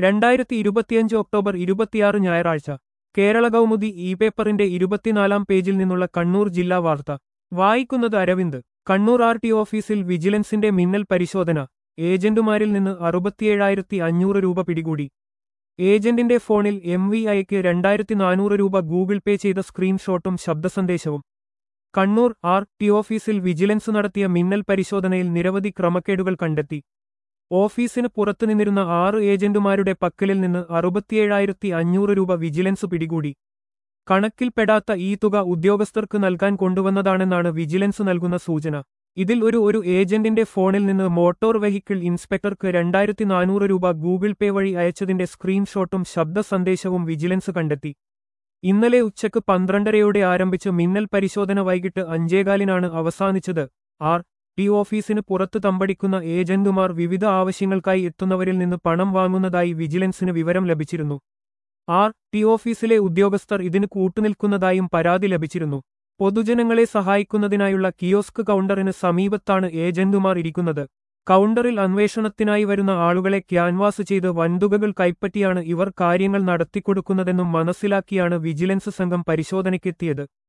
രണ്ടായിരത്തി ഇരുപത്തിയഞ്ച് ഒക്ടോബർ ഇരുപത്തിയാറ് ഞായറാഴ്ച കേരള കൗമുദി ഇ പേപ്പറിന്റെ ഇരുപത്തിനാലാം പേജിൽ നിന്നുള്ള കണ്ണൂർ ജില്ലാ വാർത്ത വായിക്കുന്നത് അരവിന്ദ് കണ്ണൂർ ആർ ടി ഓഫീസിൽ വിജിലൻസിന്റെ മിന്നൽ പരിശോധന ഏജന്റുമാരിൽ നിന്ന് അറുപത്തിയേഴായിരത്തി അഞ്ഞൂറ് രൂപ പിടികൂടി ഏജന്റിന്റെ ഫോണിൽ എം വി ഐക്ക് രണ്ടായിരത്തി നാനൂറ് രൂപ ഗൂഗിൾ പേ ചെയ്ത സ്ക്രീൻഷോട്ടും ശബ്ദസന്ദേശവും കണ്ണൂർ ആർ ടി ഓഫീസിൽ വിജിലൻസ് നടത്തിയ മിന്നൽ പരിശോധനയിൽ നിരവധി ക്രമക്കേടുകൾ കണ്ടെത്തി ഓഫീസിന് പുറത്തുനിന്നിരുന്ന ആറ് ഏജന്റുമാരുടെ പക്കലിൽ നിന്ന് അറുപത്തിയേഴായിരത്തി അഞ്ഞൂറ് രൂപ വിജിലൻസ് പിടികൂടി കണക്കിൽപ്പെടാത്ത ഈ തുക ഉദ്യോഗസ്ഥർക്ക് നൽകാൻ കൊണ്ടുവന്നതാണെന്നാണ് വിജിലൻസ് നൽകുന്ന സൂചന ഇതിൽ ഒരു ഒരു ഏജന്റിന്റെ ഫോണിൽ നിന്ന് മോട്ടോർ വെഹിക്കിൾ ഇൻസ്പെക്ടർക്ക് രണ്ടായിരത്തി നാനൂറ് രൂപ ഗൂഗിൾ പേ വഴി അയച്ചതിന്റെ സ്ക്രീൻഷോട്ടും ശബ്ദ സന്ദേശവും വിജിലൻസ് കണ്ടെത്തി ഇന്നലെ ഉച്ചയ്ക്ക് പന്ത്രണ്ടരയോടെ ആരംഭിച്ച മിന്നൽ പരിശോധന വൈകിട്ട് അഞ്ചേകാലിനാണ് അവസാനിച്ചത് ആർ ടി ഓഫീസിന് പുറത്ത് തമ്പടിക്കുന്ന ഏജന്റുമാർ വിവിധ ആവശ്യങ്ങൾക്കായി എത്തുന്നവരിൽ നിന്ന് പണം വാങ്ങുന്നതായി വിജിലൻസിന് വിവരം ലഭിച്ചിരുന്നു ആർ ടി ഓഫീസിലെ ഉദ്യോഗസ്ഥർ ഇതിന് കൂട്ടുനിൽക്കുന്നതായും പരാതി ലഭിച്ചിരുന്നു പൊതുജനങ്ങളെ സഹായിക്കുന്നതിനായുള്ള കിയോസ്ക് കൗണ്ടറിന് സമീപത്താണ് ഏജന്റുമാർ ഇരിക്കുന്നത് കൗണ്ടറിൽ അന്വേഷണത്തിനായി വരുന്ന ആളുകളെ ക്യാൻവാസ് ചെയ്ത് വൻതുകകൾ കൈപ്പറ്റിയാണ് ഇവർ കാര്യങ്ങൾ നടത്തിക്കൊടുക്കുന്നതെന്നും മനസ്സിലാക്കിയാണ് വിജിലൻസ് സംഘം പരിശോധനയ്ക്കെത്തിയത്